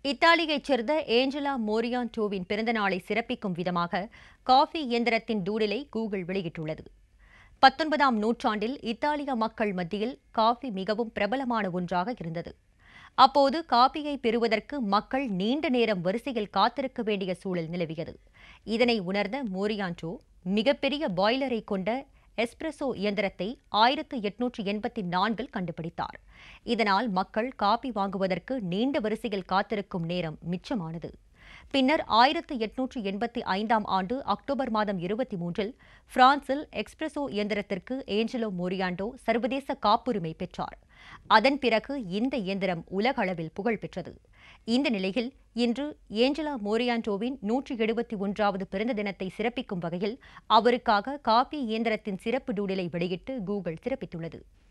இத்தாலியைச் சேர்ந்த ஏஞ்சலா மோரியான்டோவின் பிறந்தநாளை சிறப்பிக்கும் விதமாக காஃபி இயந்திரத்தின் டூடிலை கூகுள் வெளியிட்டுள்ளது பத்தொன்பதாம் நூற்றாண்டில் இத்தாலிய மக்கள் மத்தியில் காஃபி மிகவும் பிரபலமான ஒன்றாக இருந்தது அப்போது காபியை பெறுவதற்கு மக்கள் நீண்ட நேரம் வரிசையில் காத்திருக்க வேண்டிய சூழல் நிலவியது இதனை உணர்ந்த மோரியான்டோ மிகப்பெரிய பாய்லரை கொண்ட எஸ்பிரசோ இயந்திரத்தை ஆயிரத்து எட்நூற்று எண்பத்தி நான்கில் கண்டுபிடித்தார் இதனால் மக்கள் காபி வாங்குவதற்கு நீண்ட வரிசையில் காத்திருக்கும் நேரம் மிச்சமானது பின்னர் ஆயிரத்து எட்நூற்று எண்பத்தி ஐந்தாம் ஆண்டு அக்டோபர் மாதம் இருபத்தி மூன்றில் பிரான்சில் எக்ஸ்பிரசோ இயந்திரத்திற்கு ஏஞ்சலோ மோரியாண்டோ சர்வதேச காப்புரிமை பெற்றார் அதன் பிறகு இந்த இயந்திரம் உலக அளவில் புகழ் பெற்றது இந்த நிலையில் இன்று ஏஞ்சலா மோரியாண்டோவின் நூற்றி எழுபத்தி ஒன்றாவது பிறந்த தினத்தை சிறப்பிக்கும் வகையில் அவருக்காக காபி இயந்திரத்தின் சிறப்பு டூடிலை வெளியிட்டு கூகுள் சிறப்பித்துள்ளது